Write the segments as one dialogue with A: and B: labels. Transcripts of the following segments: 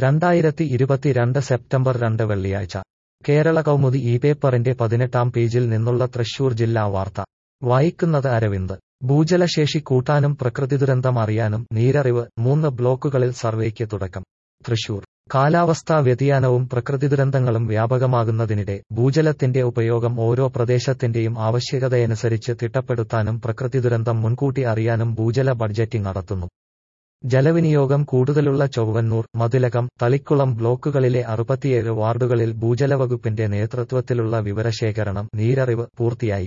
A: രണ്ടായിരത്തി ഇരുപത്തിരണ്ട് സെപ്റ്റംബർ രണ്ട് വെള്ളിയാഴ്ച കേരള കൗമുദി ഈ പേപ്പറിന്റെ പതിനെട്ടാം പേജിൽ നിന്നുള്ള തൃശൂർ ജില്ലാ വാർത്ത വായിക്കുന്നത് അരവിന്ദ് ഭൂജലശേഷി കൂട്ടാനും പ്രകൃതിദുരന്തം അറിയാനും നീരറിവ് മൂന്ന് ബ്ലോക്കുകളിൽ സർവേക്ക് തുടക്കം തൃശൂർ കാലാവസ്ഥാ വ്യതിയാനവും പ്രകൃതിദുരന്തങ്ങളും വ്യാപകമാകുന്നതിനിടെ ഭൂജലത്തിന്റെ ഉപയോഗം ഓരോ പ്രദേശത്തിന്റെയും ആവശ്യകതയനുസരിച്ച് തിട്ടപ്പെടുത്താനും പ്രകൃതിദുരന്തം മുൻകൂട്ടി അറിയാനും ഭൂജല ബഡ്ജറ്റിംഗ് നടത്തുന്നു ജലവിനിയോഗം കൂടുതലുള്ള ചൊവ്വന്നൂർ മതിലകം തളിക്കുളം ബ്ലോക്കുകളിലെ അറുപത്തിയേഴ് വാർഡുകളിൽ ഭൂജലവകുപ്പിന്റെ നേതൃത്വത്തിലുള്ള വിവരശേഖരണം നീരറിവ് പൂർത്തിയായി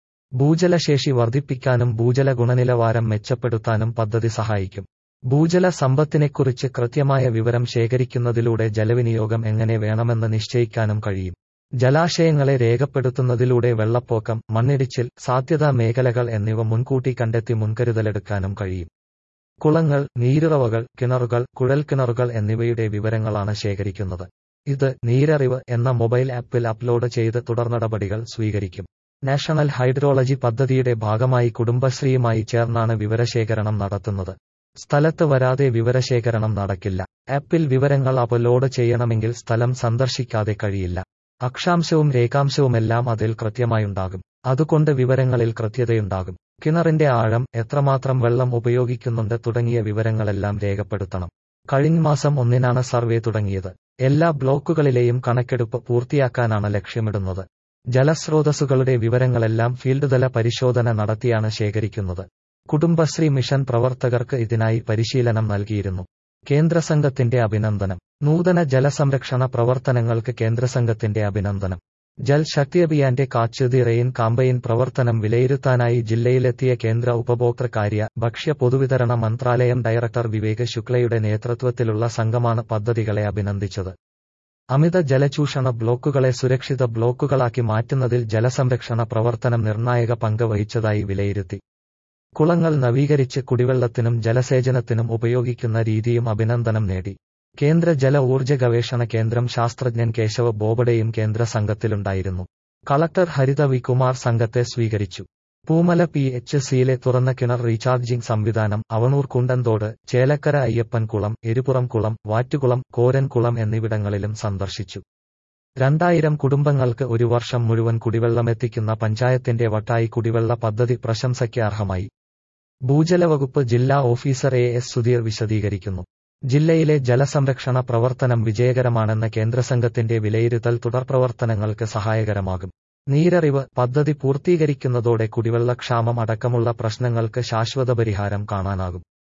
A: ഭൂജലശേഷി വർദ്ധിപ്പിക്കാനും ഭൂജല ഗുണനിലവാരം മെച്ചപ്പെടുത്താനും പദ്ധതി സഹായിക്കും ഭൂജല സമ്പത്തിനെക്കുറിച്ച് കൃത്യമായ വിവരം ശേഖരിക്കുന്നതിലൂടെ ജലവിനിയോഗം എങ്ങനെ വേണമെന്ന് നിശ്ചയിക്കാനും കഴിയും ജലാശയങ്ങളെ രേഖപ്പെടുത്തുന്നതിലൂടെ വെള്ളപ്പൊക്കം മണ്ണിടിച്ചിൽ സാധ്യതാ മേഖലകൾ എന്നിവ മുൻകൂട്ടി കണ്ടെത്തി മുൻകരുതലെടുക്കാനും കഴിയും കുളങ്ങൾ നീരുറവകൾ കിണറുകൾ കുഴൽക്കിണറുകൾ എന്നിവയുടെ വിവരങ്ങളാണ് ശേഖരിക്കുന്നത് ഇത് നീരറിവ് എന്ന മൊബൈൽ ആപ്പിൽ അപ്ലോഡ് ചെയ്ത് തുടർനടപടികൾ സ്വീകരിക്കും നാഷണൽ ഹൈഡ്രോളജി പദ്ധതിയുടെ ഭാഗമായി കുടുംബശ്രീയുമായി ചേർന്നാണ് വിവരശേഖരണം നടത്തുന്നത് സ്ഥലത്ത് വരാതെ വിവരശേഖരണം നടക്കില്ല ആപ്പിൽ വിവരങ്ങൾ അപ്ലോഡ് ചെയ്യണമെങ്കിൽ സ്ഥലം സന്ദർശിക്കാതെ കഴിയില്ല അക്ഷാംശവും രേഖാംശവുമെല്ലാം അതിൽ കൃത്യമായുണ്ടാകും അതുകൊണ്ട് വിവരങ്ങളിൽ കൃത്യതയുണ്ടാകും കിണറിന്റെ ആഴം എത്രമാത്രം വെള്ളം ഉപയോഗിക്കുന്നുണ്ട് തുടങ്ങിയ വിവരങ്ങളെല്ലാം രേഖപ്പെടുത്തണം കഴിഞ്ഞ മാസം ഒന്നിനാണ് സർവേ തുടങ്ങിയത് എല്ലാ ബ്ലോക്കുകളിലെയും കണക്കെടുപ്പ് പൂർത്തിയാക്കാനാണ് ലക്ഷ്യമിടുന്നത് ജലസ്രോതസ്സുകളുടെ വിവരങ്ങളെല്ലാം ഫീൽഡ് തല പരിശോധന നടത്തിയാണ് ശേഖരിക്കുന്നത് കുടുംബശ്രീ മിഷൻ പ്രവർത്തകർക്ക് ഇതിനായി പരിശീലനം നൽകിയിരുന്നു കേന്ദ്രസംഘത്തിന്റെ അഭിനന്ദനം നൂതന ജലസംരക്ഷണ പ്രവർത്തനങ്ങൾക്ക് കേന്ദ്രസംഘത്തിന്റെ അഭിനന്ദനം ജൽ ശക്തി അഭിയാന്റെ കാച്ച് ദി റെയിൻ കാമ്പയിൻ പ്രവർത്തനം വിലയിരുത്താനായി ജില്ലയിലെത്തിയ കേന്ദ്ര ഉപഭോക്തൃകാര്യ ഭക്ഷ്യ പൊതുവിതരണ മന്ത്രാലയം ഡയറക്ടർ വിവേക് ശുക്ലയുടെ നേതൃത്വത്തിലുള്ള സംഘമാണ് പദ്ധതികളെ അഭിനന്ദിച്ചത് അമിത ജലചൂഷണ ബ്ലോക്കുകളെ സുരക്ഷിത ബ്ലോക്കുകളാക്കി മാറ്റുന്നതിൽ ജലസംരക്ഷണ പ്രവർത്തനം നിർണായക പങ്ക് വഹിച്ചതായി വിലയിരുത്തി കുളങ്ങൾ നവീകരിച്ച് കുടിവെള്ളത്തിനും ജലസേചനത്തിനും ഉപയോഗിക്കുന്ന രീതിയും അഭിനന്ദനം നേടി കേന്ദ്ര ജല ഊർജ്ജ ഗവേഷണ കേന്ദ്രം ശാസ്ത്രജ്ഞൻ കേശവ ബോബഡെയും കേന്ദ്ര സംഘത്തിലുണ്ടായിരുന്നു കളക്ടർ ഹരിത വി കുമാർ സംഘത്തെ സ്വീകരിച്ചു പൂമല പി എച്ച് സിയിലെ തുറന്ന കിണർ റീചാർജിംഗ് സംവിധാനം അവണൂർ കുണ്ടന്തോട് ചേലക്കര അയ്യപ്പൻകുളം എരിപുറം കുളം വാറ്റുകുളം കോരൻകുളം എന്നിവിടങ്ങളിലും സന്ദർശിച്ചു രണ്ടായിരം കുടുംബങ്ങൾക്ക് ഒരു വർഷം മുഴുവൻ കുടിവെള്ളമെത്തിക്കുന്ന പഞ്ചായത്തിന്റെ വട്ടായി കുടിവെള്ള പദ്ധതി പ്രശംസയ്ക്ക് അർഹമായി ഭൂജലവകുപ്പ് ജില്ലാ ഓഫീസർ എ എസ് സുധീർ വിശദീകരിക്കുന്നു ജില്ലയിലെ ജലസംരക്ഷണ പ്രവർത്തനം വിജയകരമാണെന്ന കേന്ദ്രസംഘത്തിന്റെ വിലയിരുത്തൽ തുടർപ്രവർത്തനങ്ങൾക്ക് സഹായകരമാകും നീരറിവ് പദ്ധതി പൂർത്തീകരിക്കുന്നതോടെ കുടിവെള്ളക്ഷാമം അടക്കമുള്ള പ്രശ്നങ്ങൾക്ക് ശാശ്വത പരിഹാരം കാണാനാകും